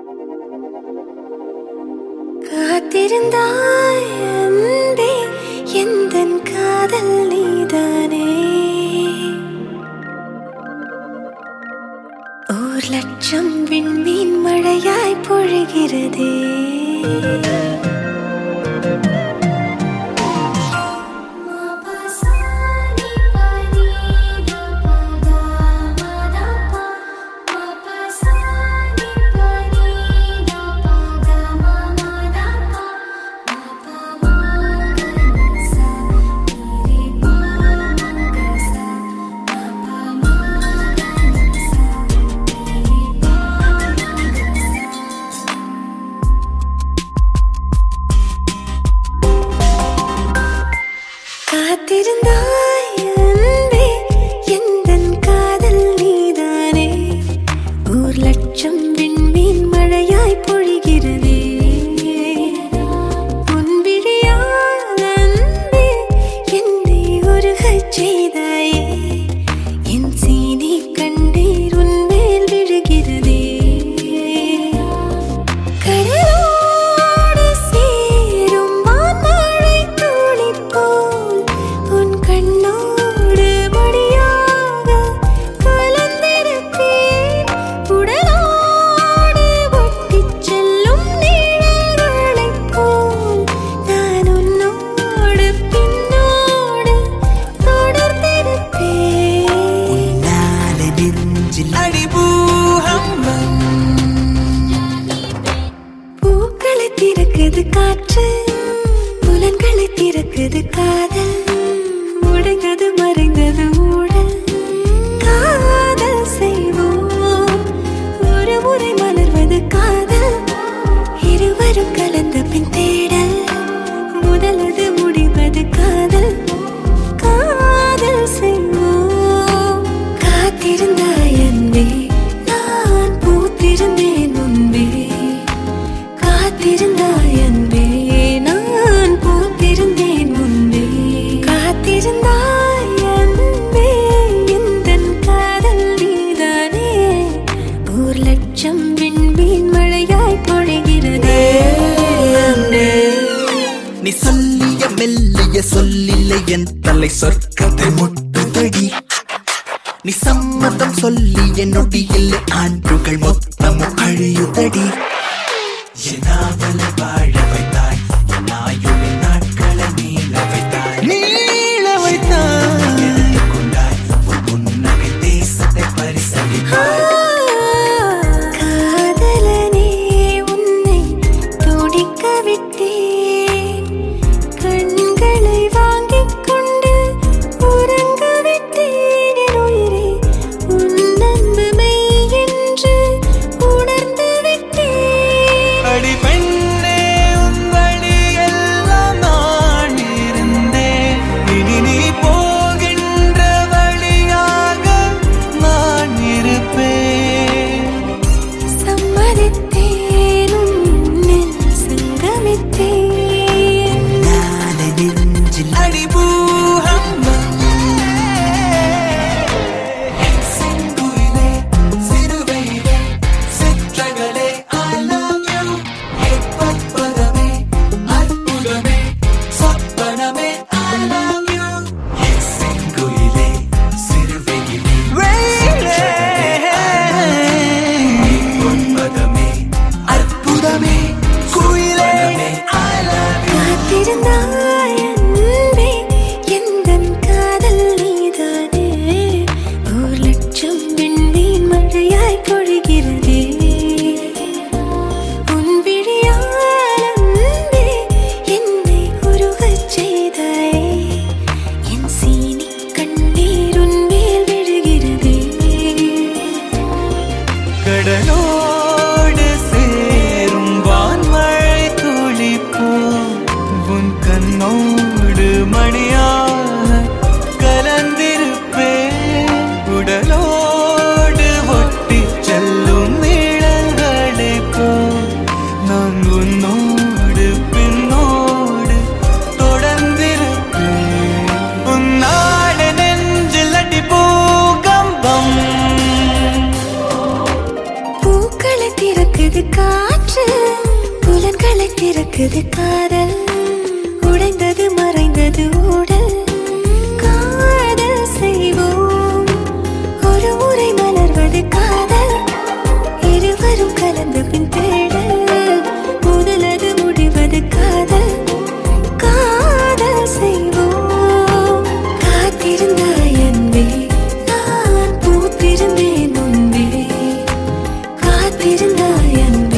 காத்திருந்தாய் அன்பே எந்தன் காதல் நீதானே ஓர் லட்சம் விண்மீன் மழையாய் பொழிகிறதே காத்திருந்தாய் அன்பே எந்தன் காதல் நீதானே ஓர் லட்சம் விண்மீன் மழையாய் பொழிகிறதே உன் விழியால் அன்பே என்னை உருகச் செய்தாயே என் சீனி கண்ணீர் உன் மேல் விழுகிறதே கடலோடு சேரும் வான்மழை துளி போல் உன் கண்ணோடு மடியாக கலந்திருப்பேன். உடலோடு ஒட்டிச் செல்லும் நிழல்களைப் போல் நான் உன்னோடு பின்னோடு தொடர்ந்திருப்பேன். உன்னால நெஞ்சில் அடிபூகம்பம் பூக்களை திறக்குது காற்று புலன்களை திறக்குது காதல் உடைந்தது மறைந்தது ஊழல் காதல் செய்வோம் ஒரு முறை மலர்வது காதல் இருவரும் கலந்த பின் தேடல் முதலது முடிவது காதல் காதல் செய்வோம் காத்திருந்தாய் அன்பே நான் பூத்திருந்தேன் முன்பே காத்திருந்தாய் அன்பே நான் பூத்திருந்தேன் முன்பே காத்திருந்தாய் அன்பே எந்தன் காதல் நீதானே ஒரு லட்சம் விண்மீன் மழையாய் பொழிகிறதே அன்பே நீ சொல்லிய மெல்லிய சொல்லில்லை என் தலை சொற்கதை முட்டுதடி நீ சம்மதம் சொல்லிய நொடியில் ஆண்டுகள் மொத்தமும் அழியுதடி என் ஆவலை வாழ வைத்தாய் என் ஆயுளின் நாட்களை நீள வைத்தாய் நீள வைத்தாய் எனக்கு கொண்டாய் உன் புன்னகை தேசத்தை பரிசளித்தாய் காதலனே உன்னை துடிக்க விட்டேன் கண்களை வாங்கிக் கொண்டு உறங்க விட்டேன் என் உயிரே உன் அன்பு மெய் என்று உணர்ந்து விட்டேன் அடி பெண்ணே உன் திறக்குது காற்று புலன்களை திறக்குது காதல் உடைந்தது மறைந்தது ஊடல் காதல் செய்வோம் ஒரு முறை மலர்வது காதல் இருவரும் கலந்து பின் தேடல் முதலது முடிவது காதல் காதல் செய்வோம் காத்திருந்தாய் அன்பே நான் பூத்திருந்தேன் முன்பே காத்திருந்தாய் அன்பே